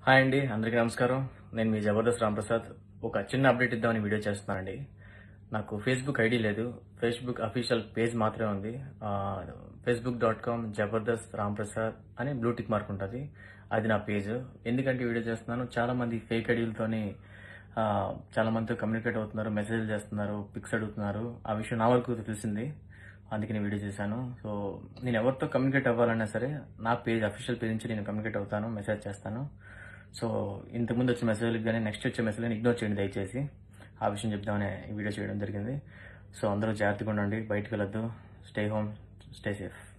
hi అండి అందరికీ నమస్కారం నేను మీ జబర్దస్త్ రాంప్రసాద్ ఒక చిన్న అప్డేట్ ఇద్దామని వీడియో చేస్తున్నానండి నాకు ఫేస్బుక్ ఐడి లేదు ఫేస్బుక్ అఫీషియల్ పేజ్ మాత్రమే ఉంది Facebook dot com Jabardasth Ramprasad అని బ్లూటిక్ మార్క్ ఉంటుంది అది నా పేజ్ ఎందుకంటే ఈ వీడియో చేస్తున్నాను చాలా మంది ఫేక్ ఐడీలతోని ఆ, చాలా మందితో కమ్యూనికేట్ అవుతున్నారు మెసేజ్ చేస్తున్నారు పిక్స్ అడుగుతున్నారు ఆ విషయం నా వరకు తెలిసింది అందుకే నేను వీడియో చేశాను సో నేను ఎవరితో కమ్యూనికేట్ అవ్వాలన్నా సరే నా పేజ్ అఫీషియల్ పేజ్ నుంచి నేను కమ్యూనికేట్ అవుతాను మెసేజ్ చేస్తాను సో ఇంతకుముందు వచ్చే మెసేజ్లకు కానీ నెక్స్ట్ వచ్చే మెసేజ్ని ఇగ్నోర్ చేయండి దయచేసి ఆ విషయం చెప్దామని ఈ వీడియో చేయడం జరిగింది సో అందరూ జాగ్రత్తగా ఉండండి బయటకు వెళ్ళొద్దు స్టే హోమ్ స్టే సేఫ్